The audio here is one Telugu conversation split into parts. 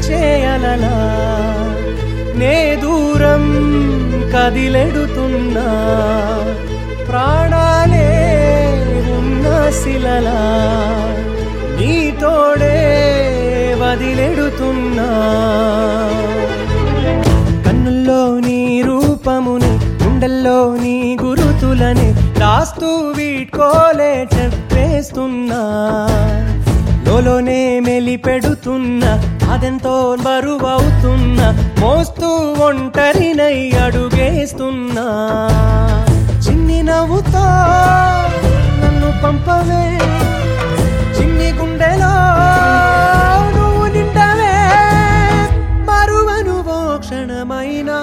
విడిచేయలలా నే దూరం కదిలెడుతున్నా ప్రాణాలే ఉన్న శిలలా నీ తోడే వదిలెడుతున్నా కన్నుల్లో నీ రూపముని గుండెల్లో నీ గురుతులని రాస్తూ వీడ్కోలే చెప్పేస్తున్నా లోలోనే మెలి పెడుతున్నా అదెంతో బరువవుతున్నా మోస్తూ ఒంటరినై అడుగేస్తున్నా చిన్ని నవ్వుతో నన్ను పంపవే చిన్ని గుండెలో నువ్వు నిండవే మరువను ఓ క్షణమైనా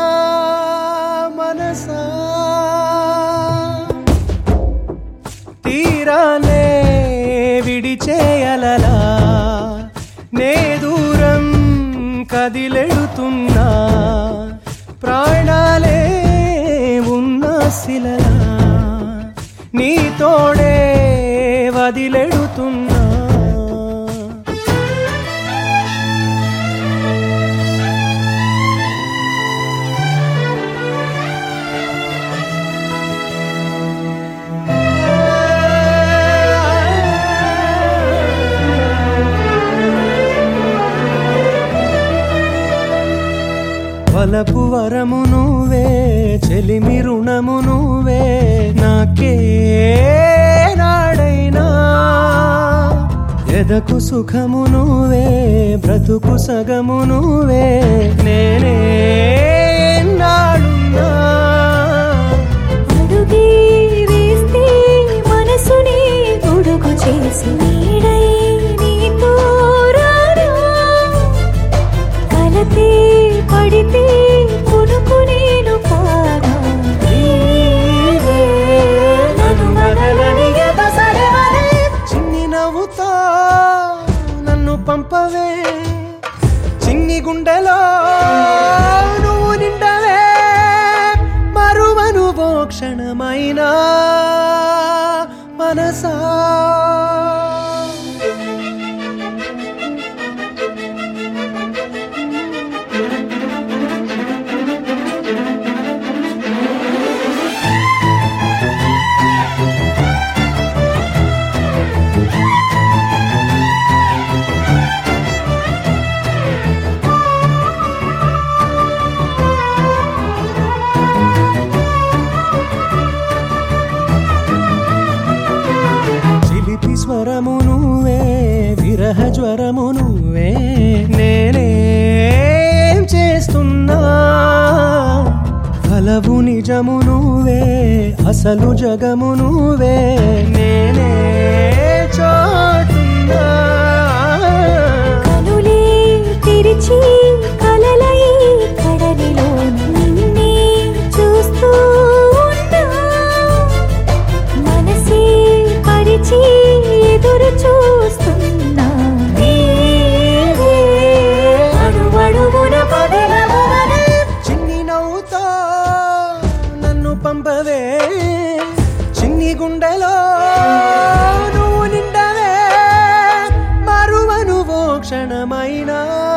మనసా తీరాలే విడిచేయలలా నే దూరం కదిలెడుతున్నా ప్రాణాలే ఉన్న శిలలా నీ తోడే వదిలెడుతున్నా వలపు వరము నువ్వే చెలిమి రుణము నువ్వే నాకే నాడైనా ఎదకు సుఖము నువ్వే బ్రతుకు సగము నువ్వే నేనే నాడున్నా అడుగే వేస్తే మనసుని గొడుగు చేసి నీడై నీతో రారా కలతే పడితే కొనుకు నేను కాగా నీవే నన్ను వదలని ఎదసరవలే చిన్ని నవ్వుతో నన్ను పంపవే చిన్ని గుండెలో నువ్వు నిండవే మరువను ఓ క్షణమైనా మనసా చిలిపి స్వరము నువ్వే విరహ జ్వరము నువ్వే నేనేం చేస్తున్నా కలవు నిజము నువ్వే అసలు జగము నువ్వే నేనే చోటున్నా కనులే తెరిచి కలలై కడలిలో నిన్నే చూస్తూ ఉన్నా మనసే పరిచి ఎదురు చూస్తున్నా నీవే అడుగడుగున పదలవలే చిన్ని నవ్వుతో నన్ను పంపవే చిన్ని గుండెలో నువ్వు నిండవే మరువను ఓ క్షణమైనా